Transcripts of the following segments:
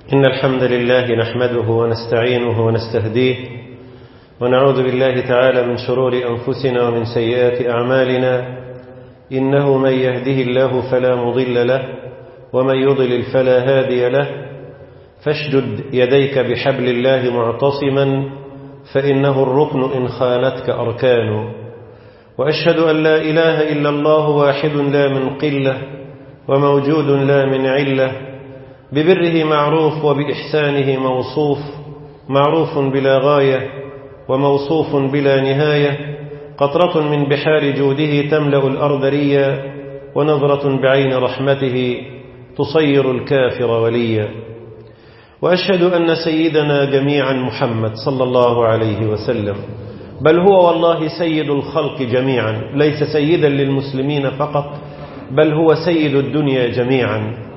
إن الحمد لله نحمده ونستعينه ونستهديه ونعوذ بالله تعالى من شرور أنفسنا ومن سيئات أعمالنا إنه من يهده الله فلا مضل له ومن يضلل فلا هادي له فاشدد يديك بحبل الله معتصما فإنه الركن إن خانتك أركان وأشهد أن لا إله إلا الله واحد لا من قلة وموجود لا من علة ببره معروف وبإحسانه موصوف معروف بلا غاية وموصوف بلا نهاية قطرة من بحار جوده تملأ الأرض ريا ونظرة بعين رحمته تصير الكافر وليا وأشهد أن سيدنا جميعا محمد صلى الله عليه وسلم بل هو والله سيد الخلق جميعا ليس سيدا للمسلمين فقط بل هو سيد الدنيا جميعا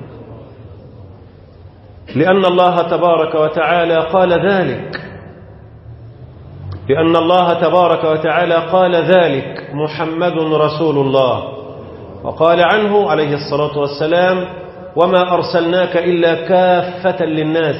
لأن الله تبارك وتعالى قال ذلك لأن الله تبارك وتعالى قال ذلك محمد رسول الله وقال عنه عليه الصلاة والسلام وما أرسلناك إلا كافة للناس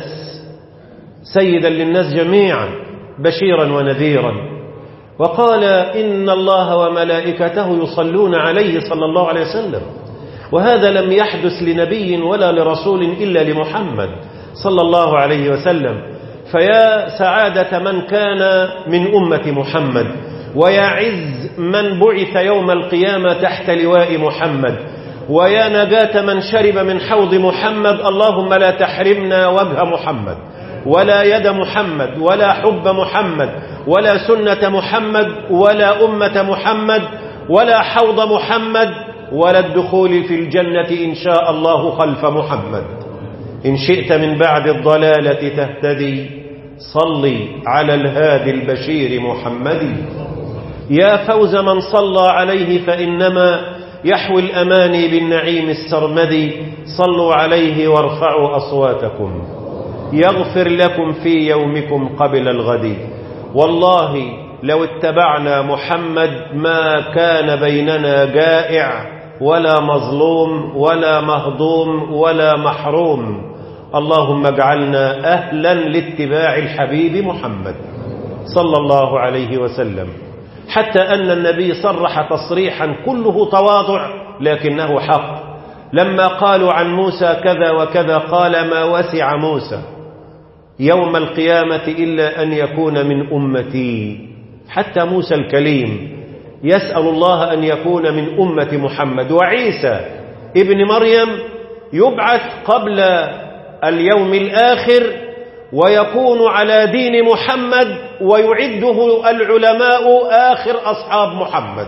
سيدا للناس جميعا بشيرا ونذيرا وقال إن الله وملائكته يصلون عليه صلى الله عليه وسلم وهذا لم يحدث لنبي ولا لرسول إلا لمحمد صلى الله عليه وسلم فيا سعادة من كان من أمة محمد ويا عز من بعث يوم القيامة تحت لواء محمد ويا نجاة من شرب من حوض محمد اللهم لا تحرمنا وجه محمد ولا يد محمد ولا حب محمد ولا سنة محمد ولا أمة محمد ولا حوض محمد ولا الدخول في الجنة إن شاء الله خلف محمد إن شئت من بعد الضلالة تهتدي صلي على الهادي البشير محمد يا فوز من صلى عليه فإنما يحوي الأماني بالنعيم السرمدي صلوا عليه وارفعوا أصواتكم يغفر لكم في يومكم قبل الغد والله لو اتبعنا محمد ما كان بيننا جائع ولا مظلوم ولا مهضوم ولا محروم اللهم اجعلنا أهلا لاتباع الحبيب محمد صلى الله عليه وسلم حتى أن النبي صرح تصريحا كله تواضع لكنه حق لما قالوا عن موسى كذا وكذا قال ما وسع موسى يوم القيامة إلا أن يكون من أمتي حتى موسى الكليم يسأل الله أن يكون من أمة محمد وعيسى ابن مريم يبعث قبل اليوم الآخر ويكون على دين محمد ويعده العلماء آخر أصحاب محمد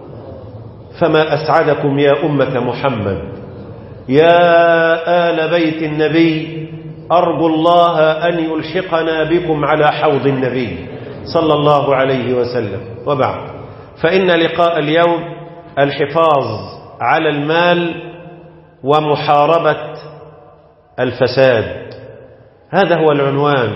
فما أسعدكم يا أمة محمد يا آل بيت النبي أرجو الله أن يلحقنا بكم على حوض النبي صلى الله عليه وسلم وبعد فإن لقاء اليوم الحفاظ على المال ومحاربة الفساد هذا هو العنوان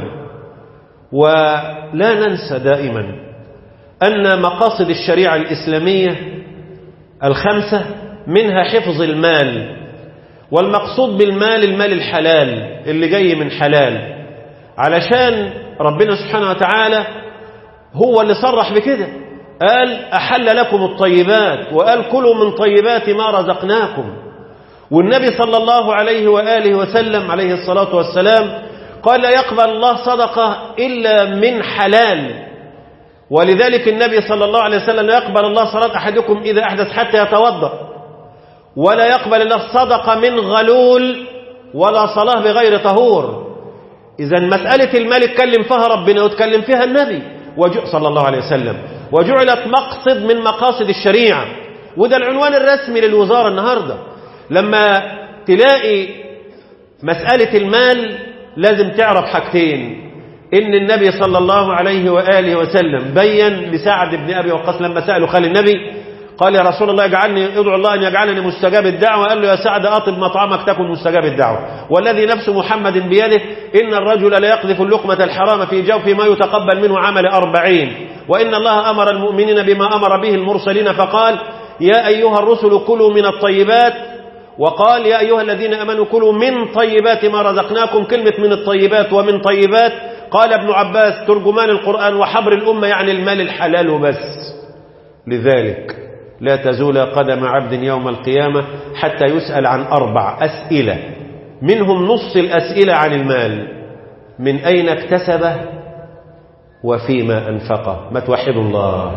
ولا ننسى دائما أن مقاصد الشريعة الإسلامية الخمسة منها حفظ المال والمقصود بالمال المال الحلال اللي جاي من حلال علشان ربنا سبحانه وتعالى هو اللي صرح بكده قال أحل لكم الطيبات وقال كلوا من طيبات ما رزقناكم والنبي صلى الله عليه وآله وسلم عليه الصلاة والسلام قال لا يقبل الله صدقة إلا من حلال ولذلك النبي صلى الله عليه وسلم لا يقبل الله صلاة أحدكم إذا أحدث حتى يتوضأ ولا يقبل الله صدقة من غلول ولا صلاة بغير طهور إذا مسألة المال اتكلم فيها ربنا وتكلم فيها النبي صلى الله عليه وسلم وجعلت مقصد من مقاصد الشريعة وده العنوان الرسمي للوزارة النهاردة لما تلاقي مسألة المال لازم تعرف حاجتين إن النبي صلى الله عليه وآله وسلم بين لسعد بن أبي وقاص لما سألوا خال النبي قال يا رسول الله اجعلني ادعو الله أن يجعلني مستجاب الدعوة قال له يا سعد أطب مطعمك تكن مستجاب الدعوة والذي نفس محمد بيده إن الرجل لا يقذف اللقمة الحرام في جوف ما يتقبل منه عمل أربعين وإن الله أمر المؤمنين بما أمر به المرسلين فقال يا أيها الرسل كلوا من الطيبات وقال يا أيها الذين أمنوا كلوا من طيبات ما رزقناكم كلمة من الطيبات ومن طيبات قال ابن عباس ترجمان القرآن وحبر الأمة يعني المال الحلال وبس لذلك لا تزول قدم عبد يوم القيامة حتى يسأل عن أربع أسئلة منهم نص الأسئلة عن المال من أين اكتسبه وفيما أنفقه ما توحدوا الله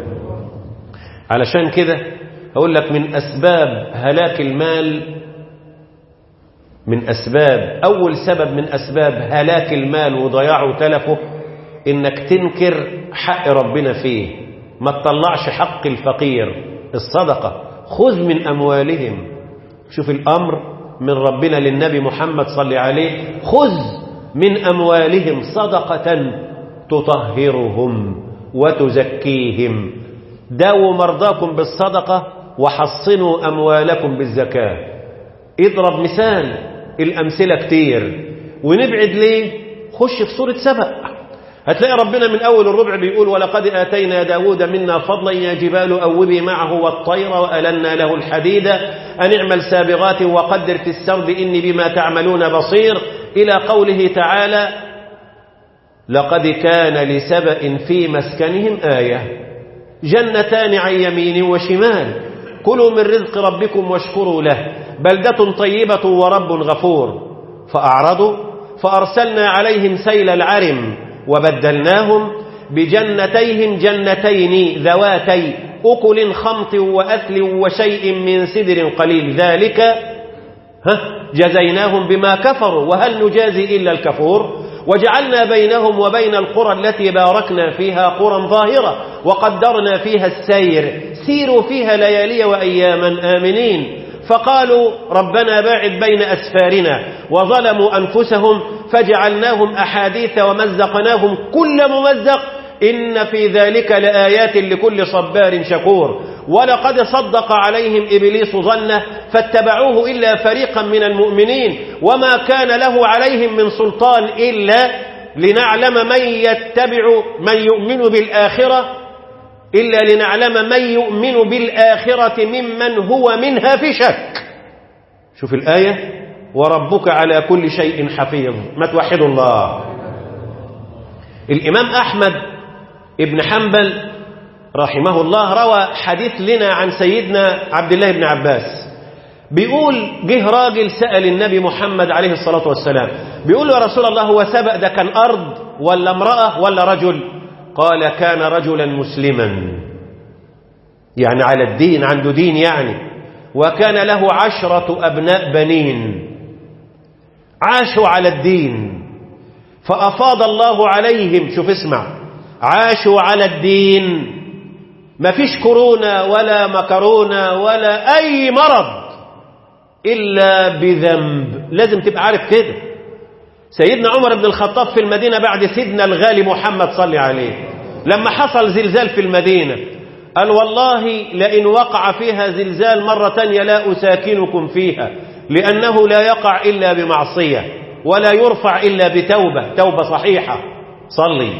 علشان كده أقول لك من أسباب هلاك المال من أسباب أول سبب من أسباب هلاك المال وضياعه وتلفه إنك تنكر حق ربنا فيه ما تطلعش حق الفقير الصدقة خذ من أموالهم شوف الأمر من ربنا للنبي محمد صلى عليه خذ من أموالهم صدقة تطهرهم وتزكيهم داووا مرضاكم بالصدقة وحصنوا أموالكم بالزكاة اضرب مثال الأمثلة كتير ونبعد ليه خش في سورة سبأ هتلاقي ربنا من أول الربع بيقول ولقد آتينا داود منا فضلا يا جبال أوبي معه والطير وألنا له الحديد أن اعمل سابغات وقدر في السرد إني بما تعملون بصير إلى قوله تعالى لقد كان لسبأ في مسكنهم آية جنتان عن يمين وشمال كلوا من رزق ربكم واشكروا له بلدة طيبة ورب غفور فأعرضوا فأرسلنا عليهم سيل العرم وبدلناهم بجنتيهم جنتين ذواتي أكل خمط وأثل وشيء من سدر قليل ذلك ها جزيناهم بما كفروا وهل نجازي إلا الكفور وجعلنا بينهم وبين القرى التي باركنا فيها قرى ظاهرة وقدرنا فيها السير سيروا فيها ليالي وأياما آمنين فقالوا ربنا باعد بين أسفارنا وظلموا أنفسهم فجعلناهم أحاديث ومزقناهم كل ممزق إن في ذلك لآيات لكل صبار شكور ولقد صدق عليهم إبليس ظنه فاتبعوه إلا فريقا من المؤمنين وما كان له عليهم من سلطان إلا لنعلم من يتبع من يؤمن بالآخرة إلا لنعلم من يؤمن بالآخرة ممن هو منها في شك شوف الآية وربك على كل شيء حفيظ ما توحد الله الإمام أحمد ابن حنبل رحمه الله روى حديث لنا عن سيدنا عبد الله بن عباس بيقول جه راجل سأل النبي محمد عليه الصلاة والسلام بيقول له يا رسول الله هو سبق ده كان أرض ولا امرأة ولا رجل قال كان رجلا مسلما يعني على الدين عنده دين يعني وكان له عشرة أبناء بنين عاشوا على الدين فأفاض الله عليهم شوف اسمع عاشوا على الدين ما فيش كورونا ولا مكرونا ولا أي مرض إلا بذنب لازم تبقى عارف كده سيدنا عمر بن الخطاب في المدينة بعد سيدنا الغالي محمد صلى عليه لما حصل زلزال في المدينة قال والله لئن وقع فيها زلزال مرة تانية لا أساكنكم فيها لأنه لا يقع إلا بمعصية ولا يرفع إلا بتوبة توبة صحيحة صلي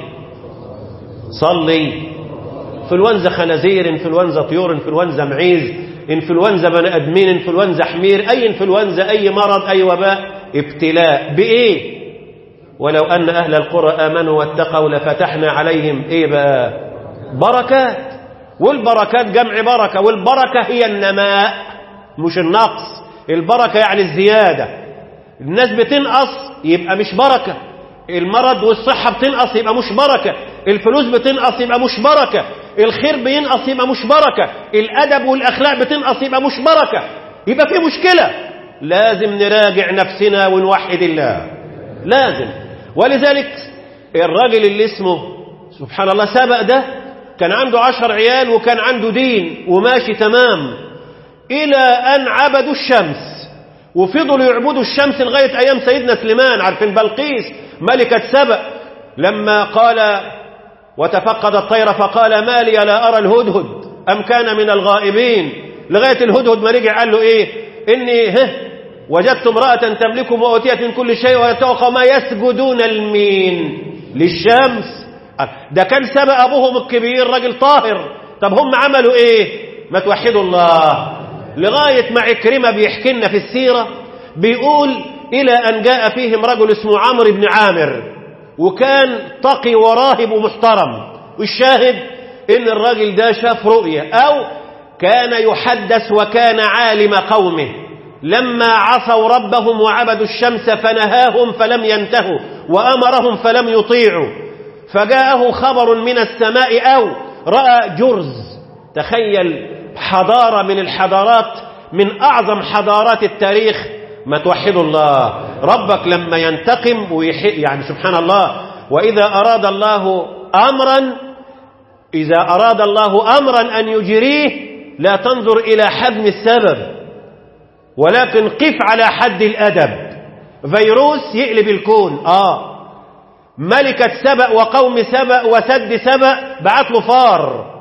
صلي انفلونزا خنازير انفلونزا طيور انفلونزا معيز انفلونزا بني ادمين انفلونزا حمير اي انفلونزا اي مرض اي وباء ابتلاء بايه ولو ان اهل القرى امنوا واتقوا لفتحنا عليهم ايه بقى بركات والبركات جمع بركه والبركه هي النماء مش النقص البركه يعني الزياده الناس بتنقص يبقى مش بركه المرض والصحه بتنقص يبقى مش بركه الفلوس بتنقص يبقى مش بركه الخير بينقص يبقى مش بركة الأدب والأخلاق بتنقص يبقى مش بركة يبقى في مشكلة لازم نراجع نفسنا ونوحد الله لازم ولذلك الراجل اللي اسمه سبحان الله سبق ده كان عنده عشر عيال وكان عنده دين وماشي تمام إلى أن عبدوا الشمس وفضلوا يعبدوا الشمس لغاية أيام سيدنا سليمان عارفين بلقيس ملكة سبأ لما قال وتفقد الطير فقال ما لي لا أرى الهدهد أم كان من الغائبين لغاية الهدهد ما رجع قال له إيه إني هه وجدت امرأة تملكهم وأوتيت من كل شيء ويتوقع ما يسجدون المين للشمس ده كان سبق أبوهم الكبير راجل طاهر طب هم عملوا إيه ما توحدوا الله لغاية ما عكرمة بيحكي لنا في السيرة بيقول إلى أن جاء فيهم رجل اسمه عمرو بن عامر وكان تقي وراهب ومحترم والشاهد إن الراجل ده شاف رؤية أو كان يحدث وكان عالم قومه لما عصوا ربهم وعبدوا الشمس فنهاهم فلم ينتهوا وأمرهم فلم يطيعوا فجاءه خبر من السماء أو رأى جرز تخيل حضارة من الحضارات من أعظم حضارات التاريخ ما توحدوا الله ربك لما ينتقم ويحق يعني سبحان الله وإذا أراد الله أمرا إذا أراد الله أمرا أن يجريه لا تنظر إلى حجم السبب ولكن قف على حد الأدب فيروس يقلب الكون آه ملكة سبأ وقوم سبأ وسد سبأ بعت له فار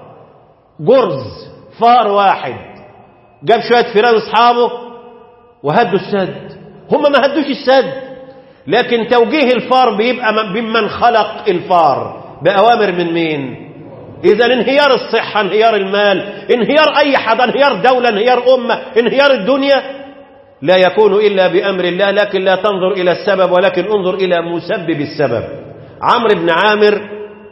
جرز فار واحد جاب شوية فيران أصحابه وهدوا السد هم ما هدوش السد لكن توجيه الفار بيبقى ممن خلق الفار بأوامر من مين إذا انهيار الصحة انهيار المال انهيار أي حد انهيار دولة انهيار أمة انهيار الدنيا لا يكون إلا بأمر الله لكن لا تنظر إلى السبب ولكن انظر إلى مسبب السبب عمرو بن عامر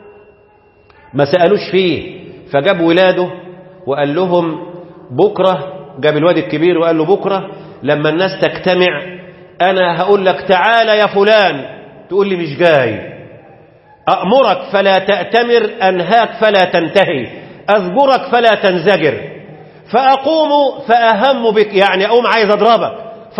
ما سألوش فيه فجاب ولاده وقال لهم بكرة جاب الواد الكبير وقال له بكرة لما الناس تجتمع أنا هقول لك تعالى يا فلان تقول لي مش جاي أأمرك فلا تأتمر أنهاك فلا تنتهي أذكرك فلا تنزجر فأقوم فأهم بك يعني أقوم عايز أضربك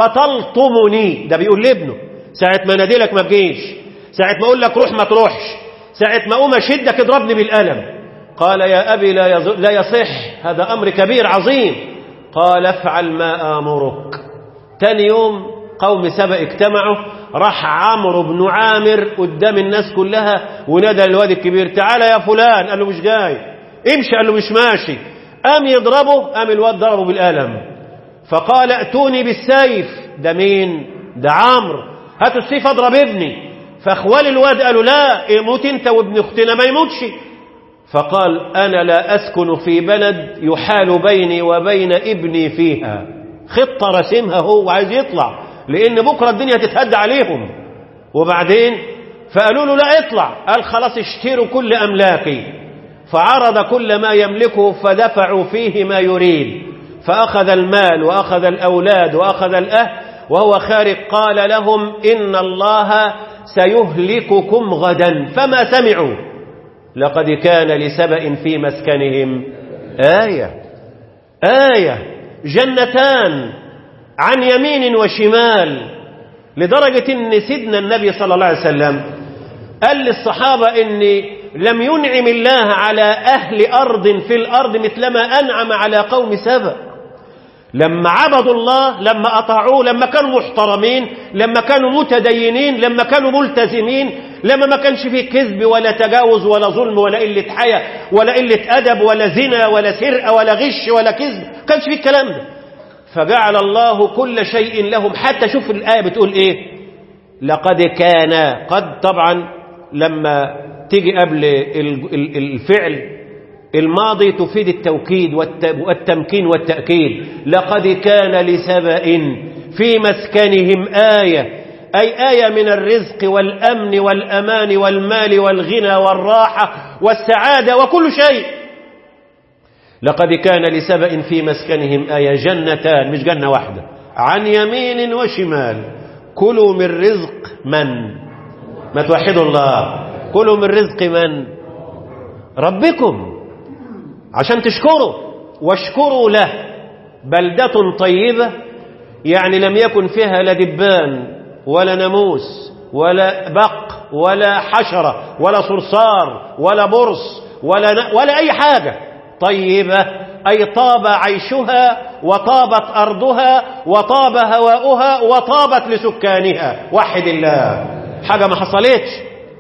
فتلطمني ده بيقول لابنه ساعة ما نادلك ما تجيش ساعة ما أقول لك روح ما تروحش ساعة ما أقوم أشدك اضربني بالقلم قال يا أبي لا, يز... لا يصح هذا أمر كبير عظيم قال افعل ما آمرك تاني يوم قوم سبأ اجتمعوا راح عمرو بن عامر قدام الناس كلها ونادى الواد الكبير تعالى يا فلان قال له مش جاي امشي قال له مش ماشي قام يضربه قام الواد ضربه بالقلم فقال ائتوني بالسيف ده مين ده عمرو هاتوا السيف اضرب ابني فاخوال الواد قالوا لا اموت انت وابن اختنا ما يموتش فقال انا لا اسكن في بلد يحال بيني وبين ابني فيها خطه رسمها هو وعايز يطلع لان بكره الدنيا تتهد عليهم وبعدين فقالوا له لا اطلع قال خلاص اشتروا كل املاكي فعرض كل ما يملكه فدفعوا فيه ما يريد فأخذ المال وأخذ الأولاد وأخذ الأهل وهو خارج قال لهم إن الله سيهلككم غدا فما سمعوا لقد كان لسبأ في مسكنهم آية آية جنتان عن يمين وشمال لدرجة أن سيدنا النبي صلى الله عليه وسلم قال للصحابة إني لم ينعم الله على أهل أرض في الأرض مثلما أنعم على قوم سبأ لما عبدوا الله لما أطاعوه لما كانوا محترمين لما كانوا متدينين لما كانوا ملتزمين لما ما كانش فيه كذب ولا تجاوز ولا ظلم ولا قلة حياة ولا قلة أدب ولا زنا ولا سرقة ولا غش ولا كذب ما كانش فيه الكلام ده فجعل الله كل شيء لهم حتى شوف الآية بتقول إيه لقد كان قد طبعا لما تيجي قبل الفعل الماضي تفيد التوكيد والتمكين والتأكيد لقد كان لسبأ في مسكنهم آية أي آية من الرزق والأمن والأمان والمال والغنى والراحة والسعادة وكل شيء لقد كان لسبأ في مسكنهم آية جنتان مش جنة واحدة عن يمين وشمال كلوا من رزق من ما توحدوا الله كلوا من رزق من ربكم عشان تشكروا واشكروا له بلدة طيبة يعني لم يكن فيها لا دبان ولا ناموس ولا بق ولا حشرة ولا صرصار ولا برص ولا, ن... ولا أي حاجة طيبة أي طاب عيشها وطابت أرضها وطاب هواؤها وطابت لسكانها وحد الله حاجة ما حصلتش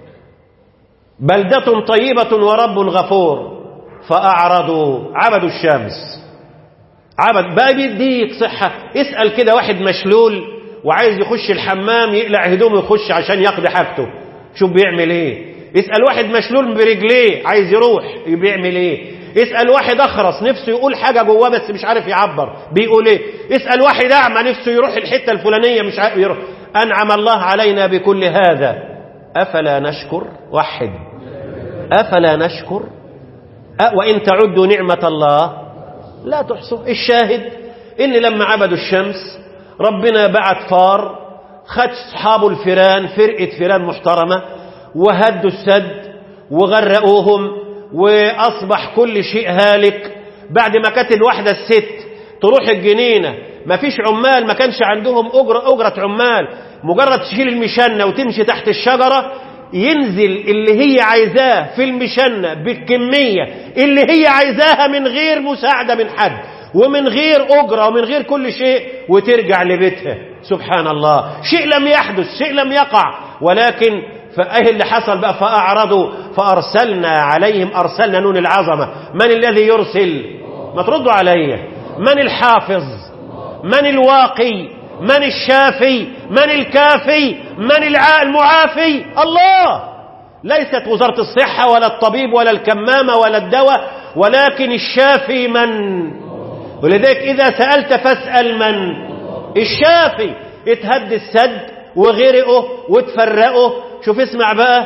بلدة طيبة ورب غفور فأعرضوا عبدوا الشمس عبد بقى بيديك صحة اسأل كده واحد مشلول وعايز يخش الحمام يقلع هدومه يخش عشان يقضي حاجته شوف بيعمل ايه اسأل واحد مشلول برجليه عايز يروح بيعمل ايه اسأل واحد أخرس نفسه يقول حاجة جواه بس مش عارف يعبر بيقول ايه اسأل واحد أعمى نفسه يروح الحتة الفلانية مش عارف يروح أنعم الله علينا بكل هذا أفلا نشكر وحد أفلا نشكر أه وإن تعدوا نعمة الله لا تحصوا الشاهد إن لما عبدوا الشمس ربنا بعت فار خد أصحاب الفيران فرقة فيران محترمة وهدوا السد وغرقوهم وأصبح كل شيء هالك بعد ما كانت الواحدة الست تروح الجنينة ما فيش عمال ما كانش عندهم أجرة, أجرة عمال مجرد تشيل المشنة وتمشي تحت الشجرة ينزل اللي هي عايزاه في المشنة بالكمية اللي هي عايزاها من غير مساعدة من حد ومن غير أجرة ومن غير كل شيء وترجع لبيتها سبحان الله شيء لم يحدث شيء لم يقع ولكن فأيه اللي حصل بقى فأعرضوا فأرسلنا عليهم أرسلنا نون العظمة من الذي يرسل ما تردوا علي من الحافظ من الواقي من الشافي من الكافي من المعافي الله ليست وزارة الصحة ولا الطبيب ولا الكمامة ولا الدواء ولكن الشافي من ولذلك إذا سألت فاسأل من الشافي اتهد السد وغرقه وتفرقه شوف اسمع بقى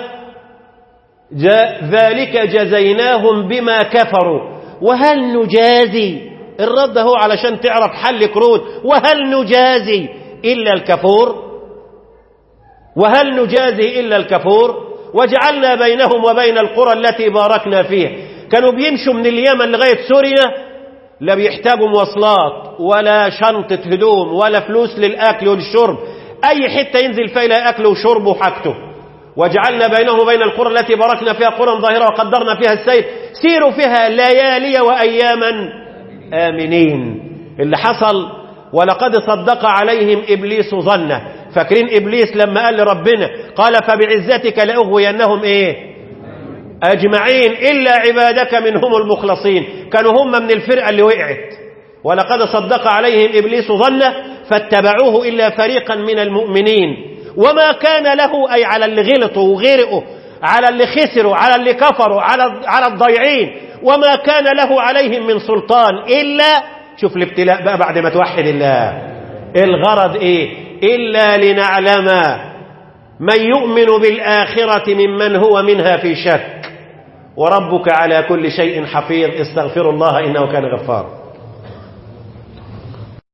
جاء ذلك جزيناهم بما كفروا وهل نجازي الرد هو علشان تعرف حل كروت وهل نجازي إلا الكفور وهل نجازي إلا الكفور وجعلنا بينهم وبين القرى التي باركنا فيها كانوا بيمشوا من اليمن لغاية سوريا لا بيحتاجوا مواصلات ولا شنطة هدوم ولا فلوس للأكل والشرب أي حتة ينزل فيها لا أكل وشرب وحاجته وجعلنا بينهم وبين القرى التي باركنا فيها قرى ظاهرة وقدرنا فيها السير سيروا فيها ليالي وأياما آمنين اللي حصل ولقد صدق عليهم إبليس ظنه فاكرين إبليس لما قال لربنا قال فبعزتك لأغوينهم إيه أجمعين إلا عبادك منهم المخلصين كانوا هم من الفرقة اللي وقعت ولقد صدق عليهم إبليس ظنه فاتبعوه إلا فريقا من المؤمنين وما كان له أي على اللي غلطوا وغرقوا على اللي خسروا على اللي كفروا على على الضيعين وما كان له عليهم من سلطان إلا شوف الابتلاء بقى بعد ما توحد الله الغرض إيه إلا لنعلم من يؤمن بالآخرة ممن هو منها في شك وربك على كل شيء حفيظ استغفر الله إنه كان غفارا